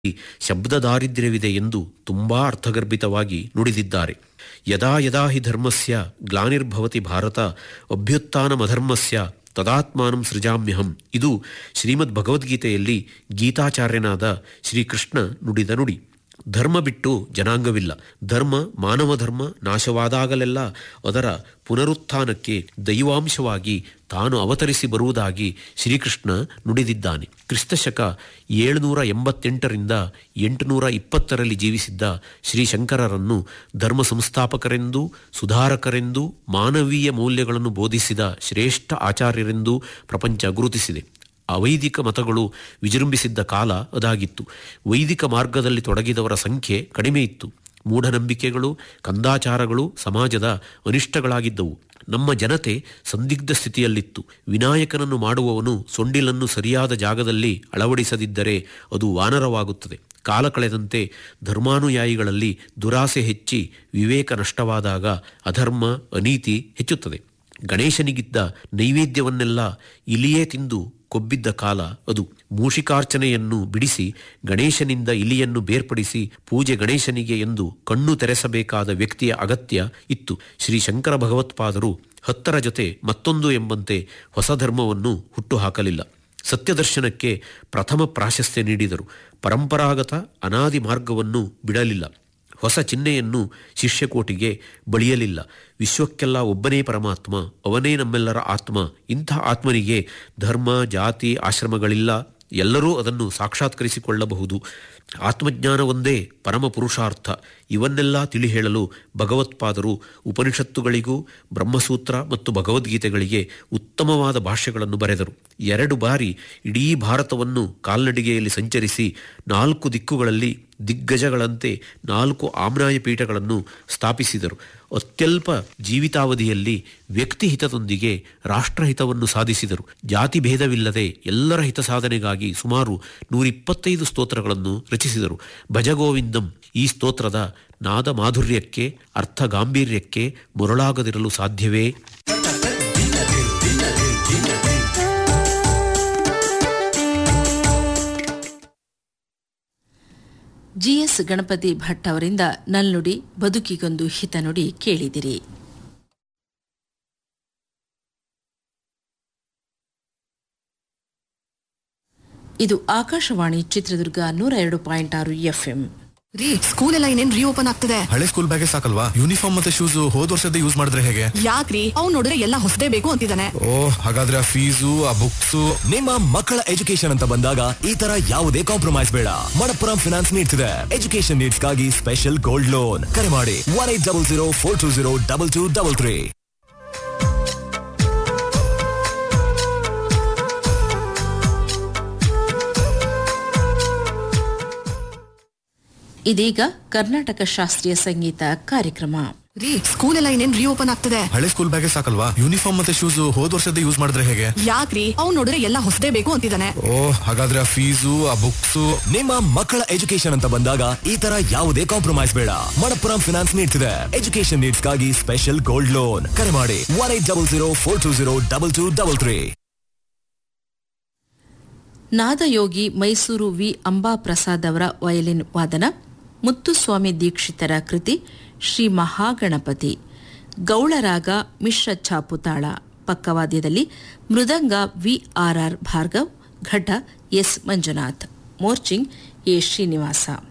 ಶಬ್ದ ದಾರಿದ್ರ್ಯವಿದೆ ಎಂದು ತುಂಬಾ ಅರ್ಥಗರ್ಭಿತವಾಗಿ ನುಡಿದಿದ್ದಾರೆ ಯದಾ ಯದಾ ಹಿ ಧರ್ಮಸ್ಯ ಗ್ಲಾನಿರ್ಭವತಿ ಭಾರತ ಅಭ್ಯುತ್ಥಾನಮಧರ್ಮಸ್ಯ ತದಾತ್ಮಾನಂ ಸೃಜಾಮ್ಯಹಂ ಇದು ಶ್ರೀಮದ್ ಭಗವದ್ಗೀತೆಯಲ್ಲಿ ಗೀತಾಚಾರ್ಯನಾದ ಶ್ರೀಕೃಷ್ಣ ನುಡಿದ ನುಡಿ ಧರ್ಮ ಬಿಟ್ಟು ಜನಾಂಗವಿಲ್ಲ ಧರ್ಮ ಮಾನವ ಧರ್ಮ ನಾಶವಾದಾಗಲೆಲ್ಲ ಅದರ ಪುನರುತ್ಥಾನಕ್ಕೆ ದೈವಾಂಶವಾಗಿ ತಾನು ಅವತರಿಸಿ ಬರುವುದಾಗಿ ಶ್ರೀಕೃಷ್ಣ ನುಡಿದಿದ್ದಾನೆ ಕ್ರಿಸ್ತಶಕ ಏಳುನೂರ ಎಂಬತ್ತೆಂಟರಿಂದ ಎಂಟುನೂರ ಇಪ್ಪತ್ತರಲ್ಲಿ ಜೀವಿಸಿದ್ದ ಶ್ರೀಶಂಕರರನ್ನು ಧರ್ಮ ಸಂಸ್ಥಾಪಕರೆಂದೂ ಸುಧಾರಕರೆಂದೂ ಮಾನವೀಯ ಮೌಲ್ಯಗಳನ್ನು ಬೋಧಿಸಿದ ಶ್ರೇಷ್ಠ ಆಚಾರ್ಯರೆಂದೂ ಪ್ರಪಂಚ ಗುರುತಿಸಿದೆ ಅವೈದಿಕ ಮತಗಳು ವಿಜೃಂಭಿಸಿದ್ದ ಕಾಲ ಅದಾಗಿತ್ತು ವೈದಿಕ ಮಾರ್ಗದಲ್ಲಿ ತೊಡಗಿದವರ ಸಂಖ್ಯೆ ಕಡಿಮೆ ಇತ್ತು ಮೂಢನಂಬಿಕೆಗಳು ಕಂದಾಚಾರಗಳು ಸಮಾಜದ ಅನಿಷ್ಟಗಳಾಗಿದ್ದವು ನಮ್ಮ ಜನತೆ ಸಂದಿಗ್ಧ ಸ್ಥಿತಿಯಲ್ಲಿತ್ತು ವಿನಾಯಕನನ್ನು ಮಾಡುವವನು ಸೊಂಡಿಲನ್ನು ಸರಿಯಾದ ಜಾಗದಲ್ಲಿ ಅಳವಡಿಸದಿದ್ದರೆ ಅದು ವಾನರವಾಗುತ್ತದೆ ಕಾಲ ಕಳೆದಂತೆ ಧರ್ಮಾನುಯಾಯಿಗಳಲ್ಲಿ ದುರಾಸೆ ಹೆಚ್ಚಿ ವಿವೇಕ ನಷ್ಟವಾದಾಗ ಅಧರ್ಮ ಅನೀತಿ ಹೆಚ್ಚುತ್ತದೆ ಗಣೇಶನಿಗಿದ್ದ ನೈವೇದ್ಯವನ್ನೆಲ್ಲ ಇಲಿಯೇ ತಿಂದು ಕೊಬ್ಬಿದ್ದ ಕಾಲ ಅದು ಮೂಷಿಕಾರ್ಚನೆಯನ್ನು ಬಿಡಿಸಿ ಗಣೇಶನಿಂದ ಇಲಿಯನ್ನು ಬೇರ್ಪಡಿಸಿ ಪೂಜೆ ಗಣೇಶನಿಗೆ ಎಂದು ಕಣ್ಣು ತೆರೆಸಬೇಕಾದ ವ್ಯಕ್ತಿಯ ಅಗತ್ಯ ಇತ್ತು ಶ್ರೀ ಶಂಕರ ಭಗವತ್ಪಾದರು ಹತ್ತರ ಜೊತೆ ಮತ್ತೊಂದು ಎಂಬಂತೆ ಹೊಸ ಧರ್ಮವನ್ನು ಹುಟ್ಟುಹಾಕಲಿಲ್ಲ ಸತ್ಯದರ್ಶನಕ್ಕೆ ಪ್ರಥಮ ಪ್ರಾಶಸ್ತ್ಯ ನೀಡಿದರು ಪರಂಪರಾಗತ ಅನಾದಿ ಮಾರ್ಗವನ್ನು ಬಿಡಲಿಲ್ಲ ಹೊಸ ಚಿಹ್ನೆಯನ್ನು ಶಿಷ್ಯಕೋಟಿಗೆ ಬಳಿಯಲಿಲ್ಲ ವಿಶ್ವಕ್ಕೆಲ್ಲ ಒಬ್ಬನೇ ಪರಮಾತ್ಮ ಅವನೇ ನಮ್ಮೆಲ್ಲರ ಆತ್ಮ ಇಂಥ ಆತ್ಮನಿಗೆ ಧರ್ಮ ಜಾತಿ ಆಶ್ರಮಗಳಿಲ್ಲ ಎಲ್ಲರೂ ಅದನ್ನು ಸಾಕ್ಷಾತ್ಕರಿಸಿಕೊಳ್ಳಬಹುದು ಆತ್ಮಜ್ಞಾನ ಒಂದೇ ಪರಮ ಪುರುಷಾರ್ಥ ಇವನ್ನೆಲ್ಲ ತಿಳಿ ಹೇಳಲು ಭಗವತ್ಪಾದರು ಉಪನಿಷತ್ತುಗಳಿಗೂ ಬ್ರಹ್ಮಸೂತ್ರ ಮತ್ತು ಭಗವದ್ಗೀತೆಗಳಿಗೆ ಉತ್ತಮವಾದ ಭಾಷ್ಯಗಳನ್ನು ಬರೆದರು ಎರಡು ಬಾರಿ ಇಡೀ ಭಾರತವನ್ನು ಕಾಲ್ನಡಿಗೆಯಲ್ಲಿ ಸಂಚರಿಸಿ ನಾಲ್ಕು ದಿಕ್ಕುಗಳಲ್ಲಿ ದಿಗ್ಗಜಗಳಂತೆ ನಾಲ್ಕು ಆಮ್ನಾಯ ಪೀಠಗಳನ್ನು ಸ್ಥಾಪಿಸಿದರು ಅತ್ಯಲ್ಪ ಜೀವಿತಾವಧಿಯಲ್ಲಿ ವ್ಯಕ್ತಿ ಹಿತದೊಂದಿಗೆ ರಾಷ್ಟ್ರಹಿತವನ್ನು ಸಾಧಿಸಿದರು ಜಾತಿ ಭೇದವಿಲ್ಲದೆ ಎಲ್ಲರ ಹಿತ ಸಾಧನೆಗಾಗಿ ಸುಮಾರು ನೂರಿಪ್ಪತ್ತೈದು ಸ್ತೋತ್ರಗಳನ್ನು ರಚಿಸಿದರು ಭಜಗೋವಿಂದಂ ಈ ಸ್ತೋತ್ರದ ನಾದ ಮಾಧುರ್ಯಕ್ಕೆ ಅರ್ಥ ಗಾಂಭೀರ್ಯಕ್ಕೆ ಮೊರಳಾಗದಿರಲು ಸಾಧ್ಯವೇ ಜಿಎಸ್ ಗಣಪತಿ ಭಟ್ ಅವರಿಂದ ನಲ್ನುಡಿ ಬದುಕಿಗೊಂದು ಹಿತನುಡಿ ಕೇಳಿದಿರಿ ಇದು ಆಕಾಶವಾಣಿ ಚಿತ್ರದುರ್ಗ ನೂರ ಎರಡು ಪಾಯಿಂಟ್ ಆರು ಎಫ್ಎಂ ರೀ ಸ್ಕೂಲ್ ಎಲ್ಲ ಇನ್ನೇನ್ ರೀಓಪನ್ ಆಗ್ತದೆ ಹಳೆ ಸ್ಕೂಲ್ ಬ್ಯಾಗೆ ಸಾಕಲ್ವಾ ಯೂನಿಫಾರ್ಮ್ ಮತ್ತೆ ಶೂಸ್ ಹೋದ್ ವರ್ಷದ ಯೂಸ್ ಮಾಡಿದ್ರೆ ಹೇಗೆ ಯಾಕ್ರಿ ಅವ್ನ್ ನೋಡಿದ್ರೆ ಎಲ್ಲ ಹೊಸದೇ ಬೇಕು ಅಂತಿದ್ದಾನೆ ಓ ಹಾಗಾದ್ರೆ ಆ ಫೀಸು ಆ ಬುಕ್ಸ್ ನಿಮ್ಮ ಮಕ್ಕಳ ಎಜುಕೇಶನ್ ಅಂತ ಬಂದಾಗ ಈ ತರ ಯಾವುದೇ ಕಾಂಪ್ರಮೈಸ್ ಬೇಡ ಮಣಪ್ಪುರಂ ಫಿನಾನ್ಸ್ ನೀಡ್ತಿದೆ ಎಜುಕೇಶನ್ ನೀಡ್ಸ್ ಗಾಗಿ ಸ್ಪೆಷಲ್ ಗೋಲ್ಡ್ ಲೋನ್ ಕರೆ ಮಾಡಿ one eight double zero four two zero double two double three ಇದೀಗ ಕರ್ನಾಟಕ ಶಾಸ್ತ್ರೀಯ ಸಂಗೀತ ಕಾರ್ಯಕ್ರಮ ರೀ ಸ್ಕೂಲ್ ಎಲ್ಲ ಇನ್ನೇನ್ ರೀಓಪನ್ ಆಗ್ತದೆ ಹಳೆ ಸ್ಕೂಲ್ ಬ್ಯಾಗೆ ಸಾಕಲ್ವಾ ಯೂನಿಫಾರ್ಮ್ ಮತ್ತೆ ಶೂಸ್ ಹೋದ್ ವರ್ಷದ ಯೂಸ್ ಮಾಡಿದ್ರೆ ಹೇಗೆ ಯಾಕ್ರಿ ಅವ್ನ್ ನೋಡಿದ್ರೆ ಎಲ್ಲ ಹೊಸದೇ ಬೇಕು ಅಂತಿದ್ದಾನೆ ಓ ಹಾಗಾದ್ರೆ ಆ ಫೀಸು ಆ ಬುಕ್ಸ್ ನಿಮ್ಮ ಮಕ್ಕಳ ಎಜುಕೇಶನ್ ಅಂತ ಬಂದಾಗ ಈ ತರ ಯಾವುದೇ ಕಾಂಪ್ರಮೈಸ್ ಬೇಡ ಮಣಪ್ಪುರಂ ಫಿನಾನ್ಸ್ ನೀಡ್ತಿದೆ ಎಜುಕೇಶನ್ ನೀಡ್ಸ್ ಗಾಗಿ ಸ್ಪೆಷಲ್ ಗೋಲ್ಡ್ ಲೋನ್ ಕರೆ ಮಾಡಿ one eight double zero four two zero double two double three ನಾದಯೋಗಿ ಮೈಸೂರು ವಿ ಅಂಬಾಪ್ರಸಾದ್ ಅವರ ವಯಲಿನ್ ವಾದನ ಮುತ್ತುಸ್ವಾಮಿ ದೀಕ್ಷಿತರ ಕೃತಿ ಶ್ರೀ ಮಹಾಗಣಪತಿ ಗೌಳರಾಗ ಮಿಶ್ರ ಛಾಪುತಾಳ ಪಕ್ಕವಾದ್ಯದಲ್ಲಿ ಮೃದಂಗ ವಿ ಆರ್ ಆರ್ ಭಾರ್ಗವ್ ಘಟ ಎಸ್ ಮಂಜುನಾಥ್ ಮೋರ್ಚಿಂಗ್ ಎ ಶ್ರೀನಿವಾಸ